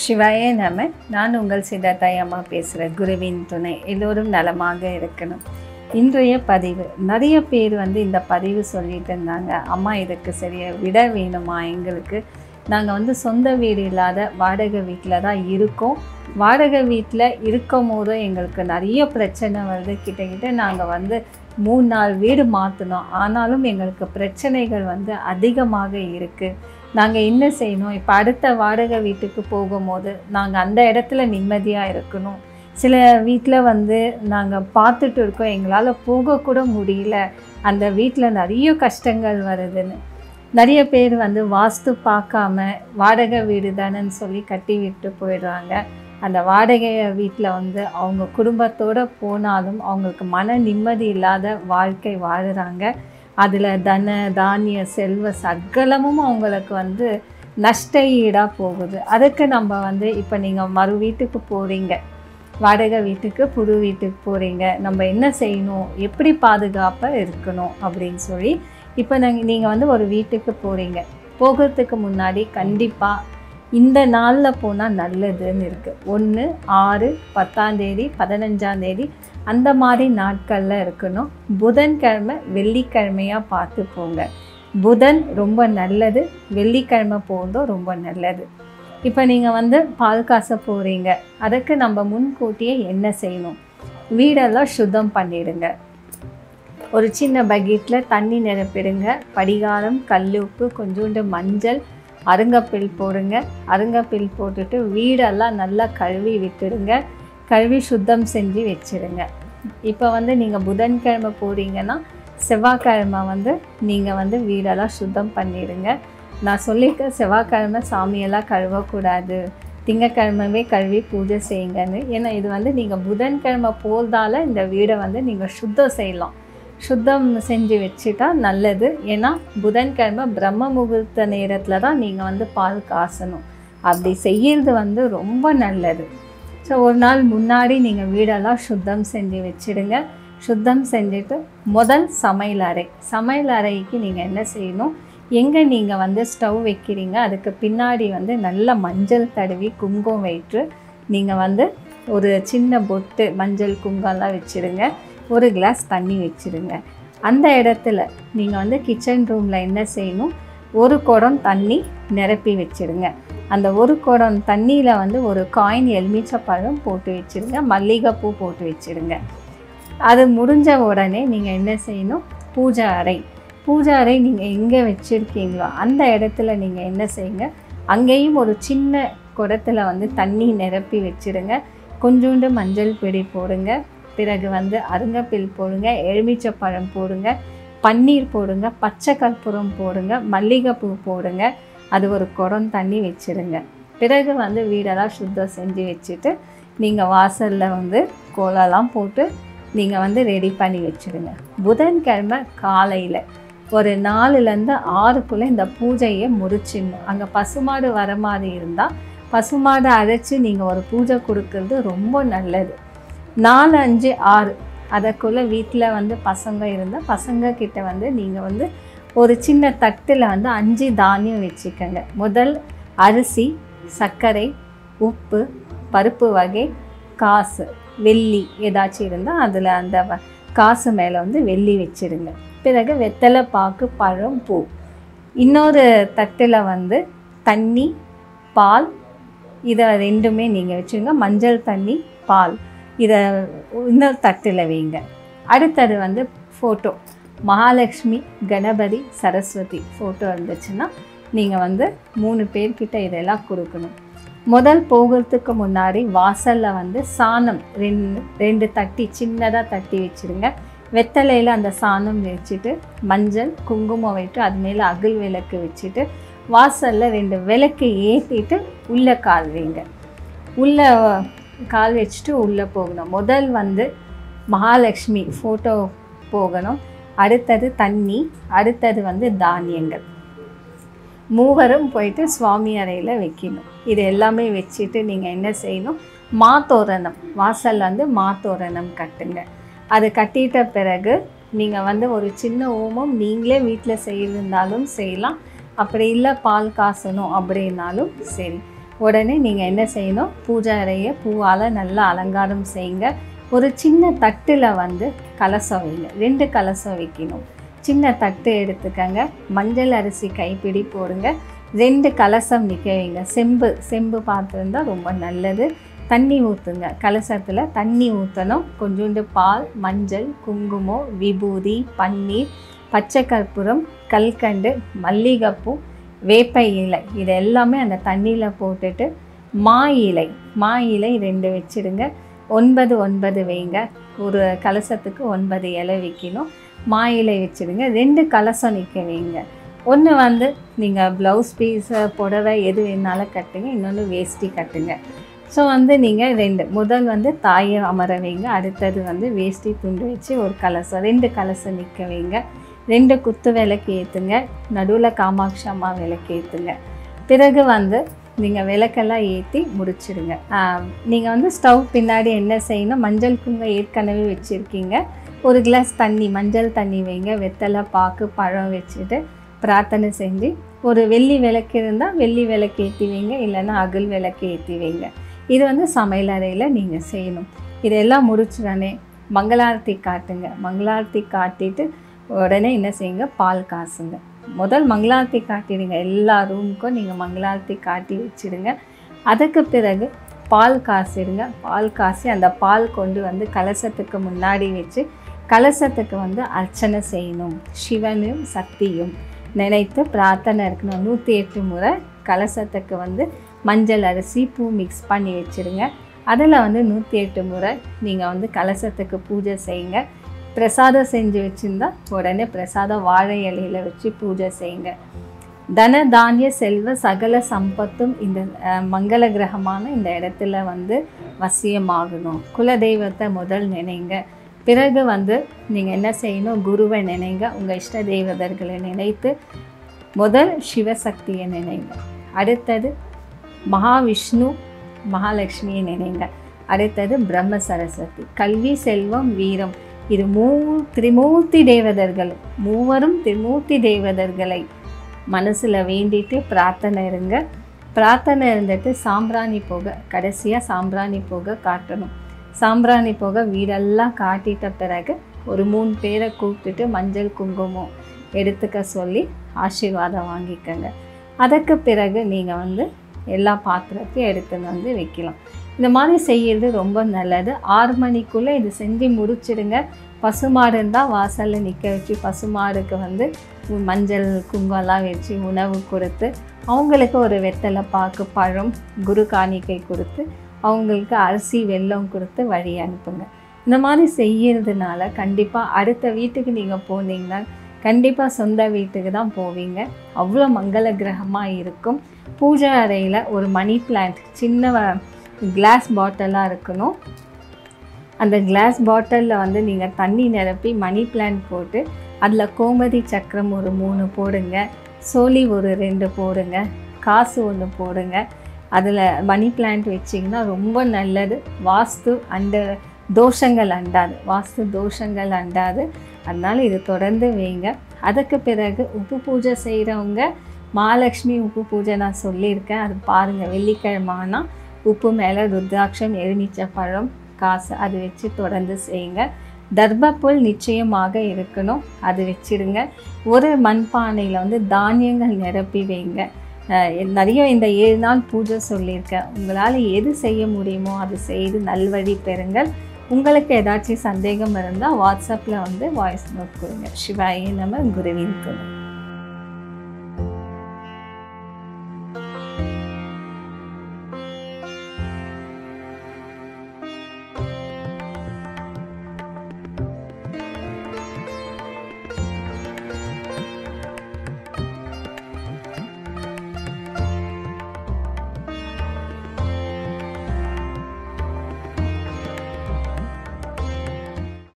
சிவாயே நம நான் உங்கள் சித்தார்த்தாய் அம்மா பேசுகிறேன் குருவின் துணை எல்லோரும் நலமாக இருக்கணும் இன்றைய பதிவு நிறைய பேர் வந்து இந்த பதிவு சொல்லிட்டு இருந்தாங்க அம்மா இதுக்கு சரியா விட வேணுமா எங்களுக்கு நாங்கள் வந்து சொந்த வீடு இல்லாத வாடகை வீட்டில் தான் இருக்கோம் வாடகை வீட்டில் இருக்கும் போது எங்களுக்கு நிறைய பிரச்சனை வருது கிட்டக்கிட்ட நாங்கள் வந்து மூணு நாள் வீடு மாற்றினோம் ஆனாலும் எங்களுக்கு பிரச்சனைகள் வந்து அதிகமாக இருக்குது நாங்கள் என்ன செய்யணும் இப்போ அடுத்த வாடகை வீட்டுக்கு போகும்போது நாங்கள் அந்த இடத்துல நிம்மதியாக இருக்கணும் சில வீட்டில் வந்து நாங்கள் பார்த்துட்டு இருக்கோம் எங்களால் போகக்கூட முடியல அந்த வீட்டில் நிறைய கஷ்டங்கள் வருதுன்னு நிறைய பேர் வந்து வாஸ்து பார்க்காம வாடகை வீடு தானேன்னு சொல்லி கட்டி விட்டு போயிடுறாங்க அந்த வாடகை வீட்டில் வந்து அவங்க குடும்பத்தோடு போனாலும் அவங்களுக்கு மன நிம்மதி இல்லாத வாழ்க்கை வாழுறாங்க அதில் தன தானிய செல்வ சகலமும் அவங்களுக்கு வந்து நஷ்ட ஈடாக போகுது அதுக்கு நம்ம வந்து இப்போ நீங்கள் மறு வீட்டுக்கு போகிறீங்க வாடகை வீட்டுக்கு புது வீட்டுக்கு போகிறீங்க நம்ம என்ன செய்யணும் எப்படி பாதுகாப்பாக இருக்கணும் அப்படின்னு சொல்லி இப்போ நாங்கள் நீங்கள் வந்து ஒரு வீட்டுக்கு போகிறீங்க போகிறதுக்கு முன்னாடி கண்டிப்பாக இந்த நாளில் போனால் நல்லதுன்னு இருக்குது ஒன்று ஆறு பத்தாந்தேதி பதினஞ்சாந்தேதி அந்த மாதிரி நாட்களில் இருக்கணும் புதன்கிழமை வெள்ளிக்கிழமையாக பார்த்து போங்க புதன் ரொம்ப நல்லது வெள்ளிக்கிழமை போகிறதும் ரொம்ப நல்லது இப்போ நீங்கள் வந்து பால் காச போகிறீங்க அதுக்கு நம்ம முன்கூட்டியே என்ன செய்யணும் வீடெல்லாம் சுத்தம் பண்ணிடுங்க ஒரு சின்ன பக்கெட்டில் தண்ணி நிரப்பிடுங்க படிகாரம் கல்லுப்பு கொஞ்சோண்டு மஞ்சள் அருங்கப்பில் போடுங்க அருங்கப்பில் போட்டுட்டு வீடெல்லாம் நல்லா கழுவி விட்டுடுங்க கழுவி சுத்தம் செஞ்சு வச்சுருங்க இப்போ வந்து நீங்கள் புதன்கிழமை போகிறீங்கன்னா செவ்வாய்க்கிழமை வந்து நீங்கள் வந்து வீடெல்லாம் சுத்தம் பண்ணிடுங்க நான் சொல்லியிருக்கேன் செவ்வாய்க்கிழமை சாமியெல்லாம் கழுவக்கூடாது திங்கக்கிழமைவே கழுவி பூஜை செய்யுங்கன்னு ஏன்னா இது வந்து நீங்கள் புதன்கிழமை போகிறதால இந்த வீடை வந்து நீங்கள் சுத்தம் செய்யலாம் சுத்தம் செஞ்சு வச்சுட்டா நல்லது ஏன்னா புதன்கிழமை பிரம்ம முகூர்த்த நேரத்தில் தான் நீங்கள் வந்து பால் காசணும் அப்படி செய்கிறது வந்து ரொம்ப நல்லது ஸோ ஒரு நாள் முன்னாடி நீங்கள் வீடெல்லாம் சுத்தம் செஞ்சு வச்சுடுங்க சுத்தம் செஞ்சுட்டு முதல் சமையல் அறை சமையல் அறைக்கு நீங்கள் என்ன செய்யணும் எங்கே நீங்கள் வந்து ஸ்டவ் வைக்கிறீங்க அதுக்கு பின்னாடி வந்து நல்ல மஞ்சள் தடவி குங்குமம் வைத்து நீங்கள் வந்து ஒரு சின்ன பொட்டு மஞ்சள் குங்கம்லாம் வச்சுருங்க ஒரு கிளாஸ் தண்ணி வச்சுருங்க அந்த இடத்துல நீங்கள் வந்து கிச்சன் ரூமில் என்ன செய்யணும் ஒரு குடம் தண்ணி நிரப்பி வச்சுருங்க அந்த ஒரு குடம் தண்ணியில் வந்து ஒரு காயின் எலுமிச்சப்பழம் போட்டு வச்சுருங்க மல்லிகைப்பூ போட்டு வச்சுருங்க அது முடிஞ்ச உடனே நீங்கள் என்ன செய்யணும் பூஜை அறை பூஜை அறை நீங்கள் எங்கே வச்சுருக்கீங்களோ அந்த இடத்துல நீங்கள் என்ன செய்யுங்க அங்கேயும் ஒரு சின்ன குடத்தில் வந்து தண்ணி நிரப்பி வச்சுருங்க கொஞ்சோண்டு மஞ்சள் பிடி போடுங்க பிறகு வந்து அருங்கப்பில் போடுங்க எலுமிச்சப்பழம் போடுங்க பன்னீர் போடுங்க பச்சை கற்பூரம் போடுங்க மல்லிகைப்பூ போடுங்க அது ஒரு குடம் தண்ணி வச்சுருங்க பிறகு வந்து வீடெல்லாம் சுத்தம் செஞ்சு வச்சுட்டு நீங்கள் வாசலில் வந்து கோலம்லாம் போட்டு நீங்கள் வந்து ரெடி பண்ணி வச்சுருங்க புதன்கிழமை காலையில் ஒரு நாலுலேருந்து ஆறுக்குள்ளே இந்த பூஜையை முடிச்சிடணும் அங்கே பசுமாடு வர மாதிரி இருந்தால் பசுமாடை அழைச்சி நீங்கள் ஒரு பூஜை கொடுக்கறது ரொம்ப நல்லது நாலு அஞ்சு ஆறு அதற்குள்ளே வீட்டில் வந்து பசங்க இருந்தால் பசங்க கிட்ட வந்து நீங்கள் வந்து ஒரு சின்ன தட்டில் வந்து அஞ்சு தானியம் வச்சுக்கோங்க முதல் அரிசி சர்க்கரை உப்பு பருப்பு வகை காசு வெள்ளி ஏதாச்சும் இருந்தால் அதில் அந்த வ- காசு மேலே வந்து வெள்ளி வச்சிருங்க பிறகு வெத்தலை பாக்கு பழம் பூ இன்னொரு தட்டில் வந்து தண்ணி பால் இதை ரெண்டுமே நீங்கள் வச்சுருங்க மஞ்சள் தண்ணி பால் இதை இன்னொரு தட்டில் வைங்க அடுத்தது வந்து ஃபோட்டோ மகாலட்சுமி கணபதி சரஸ்வதி ஃபோட்டோ இருந்துச்சுன்னா நீங்கள் வந்து மூணு பேர்கிட்ட இதெல்லாம் கொடுக்கணும் முதல் போகிறதுக்கு முன்னாடி வாசலில் வந்து சாணம் ரெண்டு ரெண்டு தட்டி சின்னதாக தட்டி வச்சுருங்க வெத்தலையில் அந்த சாணம் வச்சுட்டு மஞ்சள் குங்குமம் வைத்து அது மேலே அகல் விளக்கு வச்சுட்டு வாசலில் ரெண்டு விளக்கு ஏற்றிட்டு உள்ளே கால் வைங்க உள்ளே கால் வச்சுட்டு உள்ளே போகணும் முதல் வந்து மகாலட்சுமி ஃபோட்டோ போகணும் அடுத்தது தண்ணி அடுத்தது வந்து தானியங்கள் மூவரும் போயிட்டு சுவாமி அறையில் வைக்கணும் இது எல்லாமே வச்சுட்டு நீங்கள் என்ன செய்யணும் மாத்தோரணம் வாசல் வந்து மாத்தோரணம் கட்டுங்க அது கட்டிட்ட பிறகு நீங்கள் வந்து ஒரு சின்ன ஓமம் நீங்களே வீட்டில் செய்யிருந்தாலும் செய்யலாம் அப்படி இல்லை பால் காசணும் அப்படின்னாலும் சரி உடனே நீங்கள் என்ன செய்யணும் பூஜை அறையை பூவால் நல்லா அலங்காரம் செய்யுங்க ஒரு சின்ன தட்டில் வந்து கலசம் வைங்க ரெண்டு கலசம் வைக்கணும் சின்ன தட்டு எடுத்துக்கங்க மஞ்சள் அரிசி கைப்பிடி போடுங்க ரெண்டு கலசம் நிற்க வைங்க செம்பு செம்பு பார்த்துருந்தா ரொம்ப நல்லது தண்ணி ஊற்றுங்க கலசத்தில் தண்ணி ஊற்றணும் கொஞ்சோண்டு பால் மஞ்சள் குங்குமம் விபூதி பன்னீர் பச்சை கற்பூரம் கல்கண்டு மல்லிகைப்பூ வேப்ப இலை இது எல்லாமே அந்த தண்ணியில் போட்டுட்டு மா இலை மா இலை ரெண்டு வச்சிடுங்க ஒன்பது ஒன்பது வைங்க ஒரு கலசத்துக்கு ஒன்பது இலை வைக்கணும் மா இலை வச்சிடுங்க ரெண்டு கலசம் நிற்க வைங்க ஒன்று வந்து நீங்கள் ப்ளவுஸ் பீஸு புடவை எது வேணாலும் கட்டுங்க இன்னொன்று வேஷ்டி கட்டுங்க ஸோ வந்து நீங்கள் ரெண்டு முதல் வந்து தாயை அமர வைங்க அடுத்தது வந்து வேஷ்டி துண்டு வச்சு ஒரு கலசம் ரெண்டு கலசம் நிற்க வைங்க ரெண்டு குத்து விளக்கு ஏற்றுங்க நடுவில் காமாட்சி அம்மா விளக்கு ஏற்றுங்க பிறகு வந்து நீங்கள் விளக்கெல்லாம் ஏற்றி முடிச்சிடுங்க நீங்கள் வந்து ஸ்டவ் பின்னாடி என்ன செய்யணும் மஞ்சள் குங்குமம் ஏற்கனவே வச்சுருக்கீங்க ஒரு கிளாஸ் தண்ணி மஞ்சள் தண்ணி வைங்க வெத்தலை பாக்கு பழம் வச்சுட்டு பிரார்த்தனை செஞ்சு ஒரு வெள்ளி விளக்கு இருந்தால் வெள்ளி விளக்கு ஏற்றி வைங்க இல்லைன்னா அகல் விளக்கு ஏற்றி வைங்க இது வந்து சமையல் அறையில் நீங்கள் செய்யணும் இதெல்லாம் முடிச்சுடனே மங்களாரத்தி காட்டுங்க மங்களாரத்தி காட்டிட்டு உடனே என்ன செய்யுங்க பால் காசுங்க முதல் மங்களாரத்தி காட்டிடுங்க எல்லா ரூமுக்கும் நீங்கள் மங்களாரத்தி காட்டி வச்சிடுங்க அதுக்கு பிறகு பால் காசிடுங்க பால் காசி அந்த பால் கொண்டு வந்து கலசத்துக்கு முன்னாடி வச்சு கலசத்துக்கு வந்து அர்ச்சனை செய்யணும் சிவனும் சக்தியும் நினைத்து பிரார்த்தனை இருக்கணும் நூற்றி எட்டு முறை கலசத்துக்கு வந்து மஞ்சள் அரிசி பூ மிக்ஸ் பண்ணி வச்சுருங்க அதில் வந்து நூற்றி எட்டு முறை நீங்கள் வந்து கலசத்துக்கு பூஜை செய்யுங்க பிரசாதம் செஞ்சு வச்சுருந்தா உடனே பிரசாதம் வாழை இலையில் வச்சு பூஜை செய்யுங்க தன தானிய செல்வ சகல சம்பத்தும் இந்த அஹ், மங்கள கிரகமான இந்த இடத்துல வந்து வசியமாகணும் குலதெய்வத்தை முதல் நினைங்க பிறகு வந்து நீங்கள் என்ன செய்யணும் குருவை நினைங்க உங்கள் இஷ்ட தெய்வதர்களை நினைத்து முதல் சிவசக்தியை நினைங்க அடுத்தது மகாவிஷ்ணு மகாலட்சுமியை நினைங்க அடுத்தது பிரம்ம சரஸ்வதி கல்வி செல்வம் வீரம் இது மூ திரிமூர்த்தி தேவதர்கள் மூவரும் திரிமூர்த்தி தேவதர்களை மனசில் வேண்டிட்டு பிரார்த்தனை இருங்க பிரார்த்தனை இருந்துட்டு சாம்பிராணி போக கடைசியாக சாம்பிராணி போக காட்டணும் சாம்பிராணி போக வீடெல்லாம் காட்டிட்ட பிறகு ஒரு மூணு பேரை கூப்பிட்டுட்டு மஞ்சள் குங்குமம் எடுத்துக்க சொல்லி ஆசீர்வாதம் வாங்கிக்கங்க அதுக்கு பிறகு நீங்கள் வந்து எல்லா பாத்திரத்தையும் எடுத்துன்னு வந்து வைக்கலாம் இந்த மாதிரி செய்யறது ரொம்ப நல்லது ஆறு மணிக்குள்ளே இது செஞ்சு முடிச்சிடுங்க பசுமாடு இருந்தால் வாசலில் நிற்க வச்சு பசுமாடுக்கு வந்து மஞ்சள் குங்குமம்லாம் வச்சு உணவு கொடுத்து அவங்களுக்கு ஒரு வெத்தலை பாக்கு பழம் குரு காணிக்கை கொடுத்து அவங்களுக்கு அரிசி வெல்லம் கொடுத்து வழி அனுப்புங்க இந்த மாதிரி செய்யறதுனால கண்டிப்பாக அடுத்த வீட்டுக்கு நீங்கள் போனீங்கன்னா கண்டிப்பாக சொந்த வீட்டுக்கு தான் போவீங்க அவ்வளோ மங்கள கிரகமாக இருக்கும் பூஜை அறையில் ஒரு மணி பிளான்ட் சின்ன கிளாஸ் பாட்டிலாக இருக்கணும் அந்த கிளாஸ் பாட்டிலில் வந்து நீங்கள் தண்ணி நிரப்பி மணி பிளான்ட் போட்டு அதில் கோமதி சக்கரம் ஒரு மூணு போடுங்க சோலி ஒரு ரெண்டு போடுங்க காசு ஒன்று போடுங்க அதில் மணி பிளான்ட் வச்சிங்கன்னா ரொம்ப நல்லது வாஸ்து அந்த தோஷங்கள் அண்டாது வாஸ்து தோஷங்கள் அண்டாது அதனால் இது தொடர்ந்து வைங்க அதுக்கு பிறகு உப்பு பூஜை செய்கிறவங்க மகாலட்சுமி உப்பு பூஜை நான் சொல்லியிருக்கேன் அது பாருங்கள் வெள்ளிக்கிழமானா உப்பு மேலே ருத்ராட்சம் எலுமிச்சை பழம் காசு அது வச்சு தொடர்ந்து செய்யுங்க தர்பப்புல் நிச்சயமாக இருக்கணும் அது வச்சிடுங்க ஒரு மண்பானையில் வந்து தானியங்கள் நிரப்பி வைங்க அஹ் நிறைய இந்த ஏழு நாள் பூஜை சொல்லியிருக்கேன் உங்களால் எது செய்ய முடியுமோ அது செய்து நல்வழி பெறுங்கள் உங்களுக்கு ஏதாச்சும் சந்தேகம் இருந்தால் வாட்ஸ்அப்பில் வந்து வாய்ஸ் நோட் கொடுங்க சிவாயே நம்ம குருவின் துணை